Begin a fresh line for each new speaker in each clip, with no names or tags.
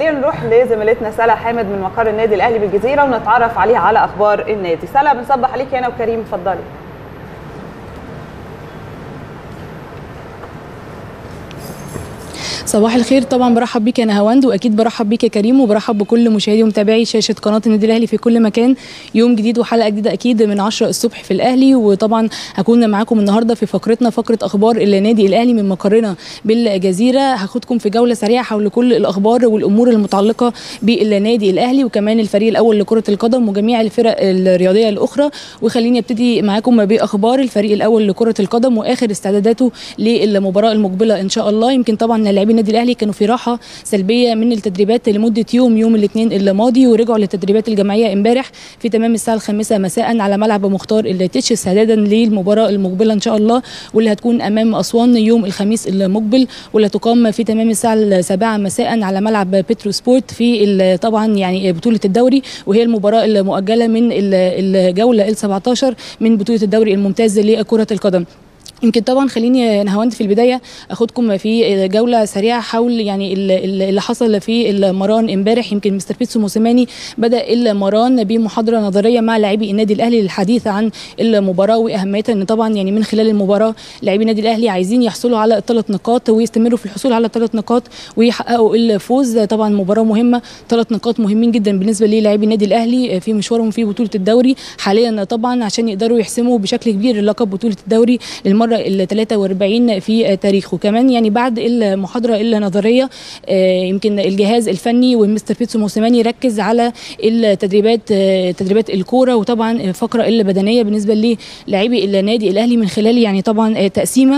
خلينا نروح لزميلتنا سلا حامد من مقر النادي الاهلي بالجزيره ونتعرف عليها على اخبار النادي سلا بنصبح عليك انا وكريم اتفضلي
صباح الخير طبعا برحب بيك يا نهاوند واكيد برحب بيك يا كريم وبرحب بكل مشاهدي ومتابعي شاشه قناه النادي الاهلي في كل مكان يوم جديد وحلقه جديده اكيد من 10 الصبح في الاهلي وطبعا هكون معاكم النهارده في فقرتنا فقره اخبار النادي الاهلي من مقرنا بالجزيره هاخدكم في جوله سريعه حول كل الاخبار والامور المتعلقه بالنادي الاهلي وكمان الفريق الاول لكره القدم وجميع الفرق الرياضيه الاخرى وخليني ابتدي معاكم باخبار الفريق الاول لكره القدم واخر استعداداته للمباراه المقبله ان شاء الله يمكن طبعا لاعبي النادي الاهلي كانوا في راحه سلبيه من التدريبات لمده يوم يوم الاثنين الماضي ورجعوا للتدريبات الجماعيه امبارح في تمام الساعه الخامسة مساء على ملعب مختار التتش استعدادا للمباراه المقبله ان شاء الله واللي هتكون امام اسوان يوم الخميس المقبل واللي تقام في تمام الساعه السابعة مساء على ملعب بيترو سبورت في طبعا يعني بطوله الدوري وهي المباراه المؤجله من الجوله ال 17 من بطوله الدوري الممتاز لكره القدم يمكن طبعا خليني نهاوند في البدايه اخدكم في جوله سريعه حول يعني اللي حصل في المران امبارح يمكن مستر بيتسو موسيماني بدا المران بمحاضره نظريه مع لاعبي النادي الاهلي للحديث عن المباراه واهميتها ان طبعا يعني من خلال المباراه لاعبي النادي الاهلي عايزين يحصلوا على الثلاث نقاط ويستمروا في الحصول على الثلاث نقاط ويحققوا الفوز طبعا مباراه مهمه ثلاث نقاط مهمين جدا بالنسبه للاعبي النادي الاهلي في مشوارهم في بطوله الدوري حاليا طبعا عشان يقدروا يحسموا بشكل كبير لقب بطوله الدوري للمره ال 43 في تاريخه كمان يعني بعد المحاضره النظريه يمكن الجهاز الفني ومستر بيتسو موسيماني ركز على التدريبات تدريبات الكوره وطبعا الفقره البدنيه بالنسبه للاعبي النادي الاهلي من خلال يعني طبعا تقسيمه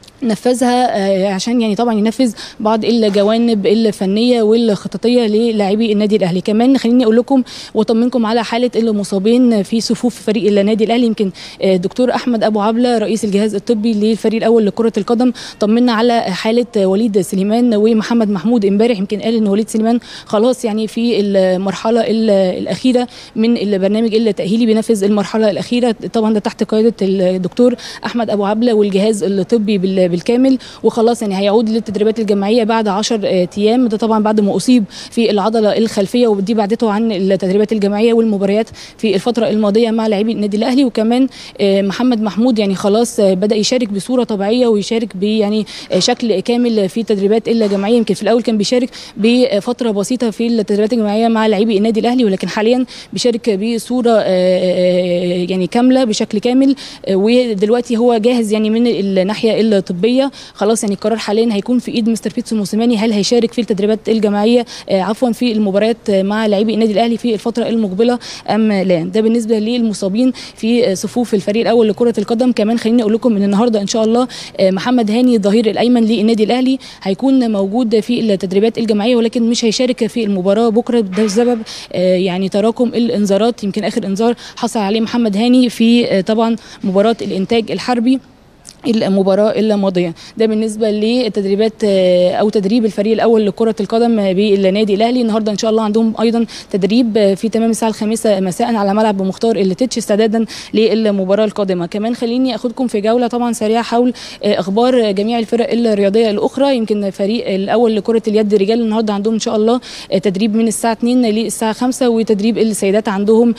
نفذها عشان يعني طبعا ينفذ بعض الجوانب الفنيه والخططيه للاعبي النادي الاهلي كمان خليني اقول لكم واطمنكم على حاله المصابين في صفوف فريق النادي الاهلي يمكن الدكتور احمد ابو عبله رئيس الجهاز الطبي للفريق الاول لكره القدم طمنا على حاله وليد سليمان ومحمد محمود امبارح يمكن قال ان وليد سليمان خلاص يعني في المرحله الاخيره من البرنامج التاهيلي بينفذ المرحله الاخيره طبعا ده تحت قياده الدكتور احمد ابو عبله والجهاز الطبي بالكامل وخلاص يعني هيعود للتدريبات الجماعيه بعد 10 ايام ده طبعا بعد ما اصيب في العضله الخلفيه ودي بعدته عن التدريبات الجماعيه والمباريات في الفتره الماضيه مع لاعبي النادي الاهلي وكمان محمد محمود يعني خلاص بدا يشارك بصوره طبيعيه ويشارك ب يعني شكل كامل في التدريبات الجماعيه يمكن في الاول كان بيشارك بفتره بسيطه في التدريبات الجماعيه مع لاعبي النادي الاهلي ولكن حاليا بيشارك بصوره يعني كامله بشكل كامل ودلوقتي هو جاهز يعني من الناحيه الطبيه خلاص يعني القرار حاليا هيكون في ايد مستر بيتسو موسيماني هل هيشارك في التدريبات الجماعيه عفوا في المباريات مع لاعبي النادي الاهلي في الفتره المقبله ام لا ده بالنسبه للمصابين في صفوف الفريق الاول لكره القدم كمان خليني اقول لكم ان النهارده ان شاء الله محمد هاني الظهير الايمن للنادي الاهلي هيكون موجود في التدريبات الجماعيه ولكن مش هيشارك في المباراه بكره ده بسبب يعني تراكم الانذارات يمكن اخر انذار حصل عليه محمد هاني في طبعا مباراه الانتاج الحربي المباراه الماضيه ده بالنسبه للتدريبات او تدريب الفريق الاول لكره القدم بالنادي الاهلي النهارده ان شاء الله عندهم ايضا تدريب في تمام الساعه الخامسة مساء على ملعب مختار التتش استعدادا للمباراه القادمه كمان خليني اخدكم في جوله طبعا سريعه حول اخبار جميع الفرق الرياضيه الاخرى يمكن الفريق الاول لكره اليد رجال النهارده عندهم ان شاء الله تدريب من الساعه 2 للساعه 5 وتدريب السيدات عندهم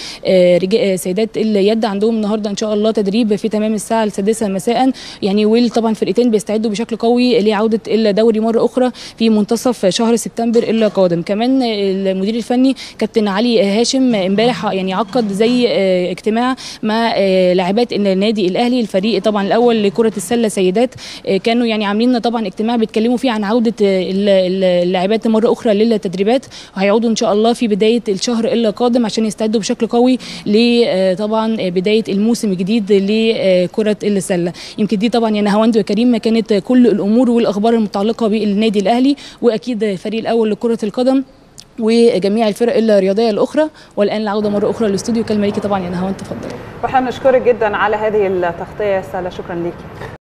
سيدات اليد عندهم النهارده ان شاء الله تدريب في تمام الساعه السادسة مساء يعني وطبعا فرقتين بيستعدوا بشكل قوي لعوده الدوري مره اخرى في منتصف شهر سبتمبر القادم كمان المدير الفني كابتن علي هاشم امبارح يعني عقد زي اجتماع مع لاعبات النادي الاهلي الفريق طبعا الاول لكره السله سيدات كانوا يعني عاملين طبعا اجتماع بيتكلموا فيه عن عوده اللاعبات مره اخرى للتدريبات وهيعودوا ان شاء الله في بدايه الشهر القادم عشان يستعدوا بشكل قوي لطبعا بدايه الموسم الجديد لكره السله يمكن دي طبعا يا نهاوند وكريم كانت كل الامور والاخبار المتعلقه بالنادي الاهلي واكيد الفريق الاول لكره القدم وجميع الفرق الرياضيه الاخرى والان العوده مره اخرى للاستوديو كلمه ليكي طبعا يا نهاوند تفضلي
واحنا بنشكرك جدا على هذه التغطيه يا ساله شكرا ليكي